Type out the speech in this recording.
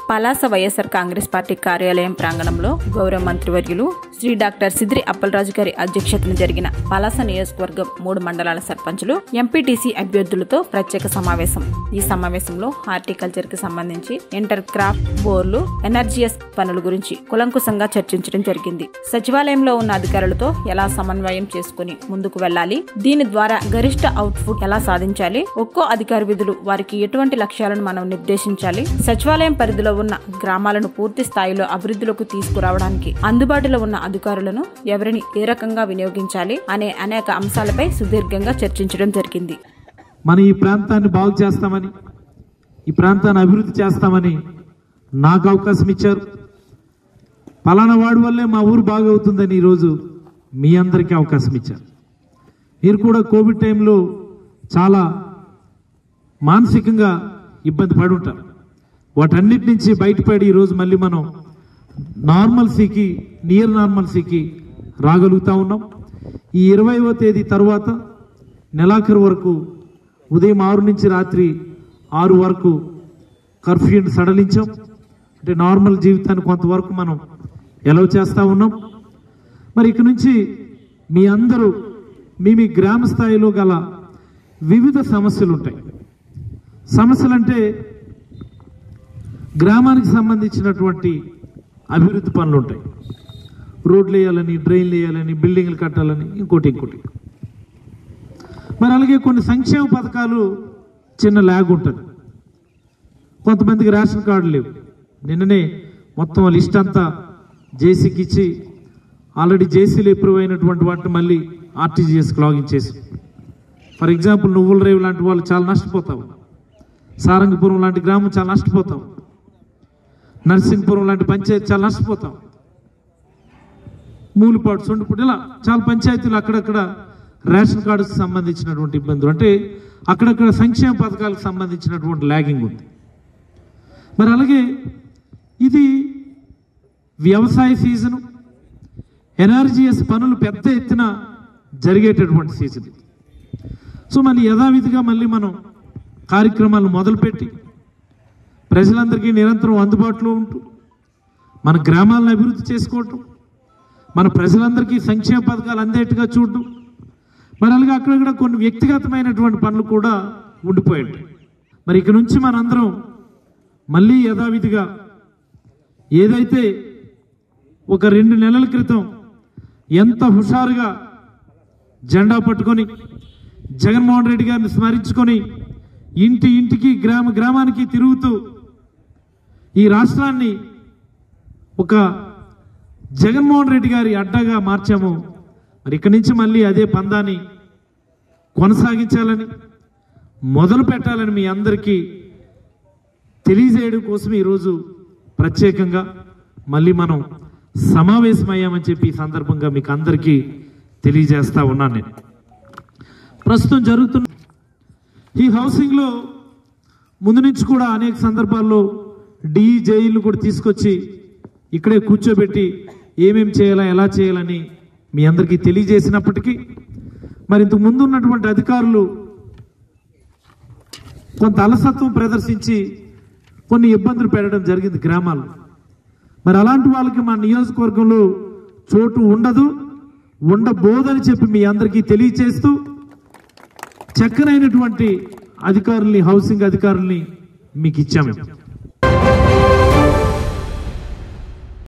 Palasa YSR Congress party కార్యాలయం ప్రాంగణంలో గౌరవ మంత్రివర్యులు శ్రీ డాక్టర్ సిద్రి అప్పలరాజు గారి అధ్యక్షతన జరిగిన పలాస నియోజకవర్గం మూడు మండలాల సర్పంచులు ఎంపీటీసీ అభ్యర్థులతో ప్రత్యేక సమావేశం ఈ సమావేశంలో హార్టికల్చర్ కి సంబంధించి ఇంటర్ క్రాఫ్ట్ బోర్లు ఎనర్జీఎస్ పనుల గురించి కులంకుశంగా చర్చించడం జరిగింది సచివాలయంలో ఉన్న అధికారులతో ఎలా సమన్వయం చేసుకుని ముందుకు వెళ్ళాలి దీని ద్వారా గరిష్ట అవుట్పుట్ ఎలా సాధించాలి ఒక్కో అధికారి విధులు వారికి ఎటువంటి లక్ష్యాలను మనం నిర్దేశించాలి సచివాలయం పరిధిలో ఉన్న గ్రామాలను పూర్తి స్థాయిలో అభివృద్ధిలోకి తీసుకురావడానికి అందుబాటులో ఉన్న అధికారులను ఎవరిని ఏ రకంగా వినియోగించాలి అనే అనేక అంశాలపై సుదీర్ఘంగా చర్చించడం జరిగింది మన ఈ ప్రాంతాన్ని బాగు చేస్తామని ఈ ప్రాంతాన్ని అభివృద్ధి చేస్తామని నాకు అవకాశం ఇచ్చారు పలానా వాడి వల్లే మా ఊరు బాగవుతుందని ఈరోజు మీ అందరికీ అవకాశం ఇచ్చారు మీరు కూడా కోవిడ్ టైంలో చాలా మానసికంగా ఇబ్బంది పడి ఉంటారు వాటన్నిటి నుంచి బయటపడి ఈరోజు మళ్ళీ మనం నార్మల్సీకి నియర్ నార్మల్సీకి రాగలుగుతా ఉన్నాం ఈ ఇరవైవ తేదీ తర్వాత నెలాఖరు వరకు ఉదయం ఆరు నుంచి రాత్రి ఆరు వరకు కర్ఫ్యూని సడలించాం అంటే నార్మల్ జీవితాన్ని కొంతవరకు మనం ఎలవ్ చేస్తూ ఉన్నాం మరి ఇక నుంచి మీ అందరూ మీ మీ గ్రామ స్థాయిలో గల వివిధ సమస్యలు ఉంటాయి సమస్యలు అంటే గ్రామానికి సంబంధించినటువంటి అభివృద్ధి పనులు ఉంటాయి రోడ్లు వేయాలని డ్రైన్లు వేయాలని బిల్డింగ్లు కట్టాలని ఇంకోటి ఇంకోటి మరి అలాగే కొన్ని సంక్షేమ పథకాలు చిన్న ల్యాగ్ ఉంటుంది కొంతమందికి రేషన్ కార్డు లేవు నిన్ననే మొత్తం లిస్ట్ అంతా జేసీకి ఇచ్చి ఆల్రెడీ జేసీలు అప్రూవ్ అయినటువంటి వాటిని మళ్ళీ ఆర్టీజీఎస్కి లాగిన్ చేసి ఫర్ ఎగ్జాంపుల్ నువ్వుల రేవు లాంటి వాళ్ళు చాలా నష్టపోతావు సారంగపురం లాంటి గ్రామం చాలా నష్టపోతాం నర్సింగ్పురం లాంటి పంచాయతీ చాలా నష్టపోతాం మూలిపాటు సొండిపూడి ఇలా చాలా పంచాయతీలు అక్కడక్కడ రేషన్ కార్డుకు సంబంధించినటువంటి ఇబ్బందులు అంటే అక్కడక్కడ సంక్షేమ పథకాలకు సంబంధించినటువంటి ల్యాగింగ్ ఉంది మరి అలాగే ఇది వ్యవసాయ సీజను ఎనర్జీఎస్ పనులు పెద్ద ఎత్తున జరిగేటటువంటి సీజన్ ఇది సో మళ్ళీ యథావిధిగా మళ్ళీ మనం కార్యక్రమాలు మొదలుపెట్టి ప్రజలందరికీ నిరంతరం అందుబాటులో ఉంటూ మన గ్రామాలను అభివృద్ధి చేసుకోవటం మన ప్రజలందరికీ సంక్షేమ పథకాలు అందేట్టుగా చూడటం మరి అలాగే అక్కడక్కడ కొన్ని వ్యక్తిగతమైనటువంటి పనులు కూడా ఉండిపోయి ఉంటాయి మరి ఇక నుంచి మనందరం మళ్ళీ యథావిధిగా ఏదైతే ఒక రెండు నెలల క్రితం ఎంత హుషారుగా జెండా పట్టుకొని జగన్మోహన్ రెడ్డి గారిని స్మరించుకొని ఇంటి ఇంటికి గ్రామ గ్రామానికి తిరుగుతూ ఈ రాష్ట్రాన్ని ఒక జగన్మోహన్ రెడ్డి గారి అడ్డగా మార్చాము మరి ఇక్కడి నుంచి మళ్ళీ అదే పందాన్ని కొనసాగించాలని మొదలు పెట్టాలని మీ అందరికీ తెలియజేయడం కోసం ఈరోజు ప్రత్యేకంగా మళ్ళీ మనం సమావేశమయ్యామని చెప్పి ఈ సందర్భంగా మీకు అందరికీ తెలియజేస్తా ఉన్నాను నేను ప్రస్తుతం జరుగుతున్న ఈ హౌసింగ్లో ముందు నుంచి కూడా అనేక సందర్భాల్లో డి జైలు కూడా తీసుకొచ్చి ఇక్కడే కూర్చోబెట్టి ఏమేం చేయాలా ఎలా చేయాలని మీ అందరికీ తెలియజేసినప్పటికీ మరి ఇంతకు ముందు ఉన్నటువంటి అధికారులు కొంత అలసత్వం ప్రదర్శించి కొన్ని ఇబ్బందులు పెట్టడం జరిగింది గ్రామాల్లో మరి అలాంటి వాళ్ళకి మా నియోజకవర్గంలో చోటు ఉండదు ఉండబోదని చెప్పి మీ అందరికీ తెలియచేస్తూ చక్కనైనటువంటి అధికారుల్ని హౌసింగ్ అధికారుల్ని మీకు ఇచ్చాము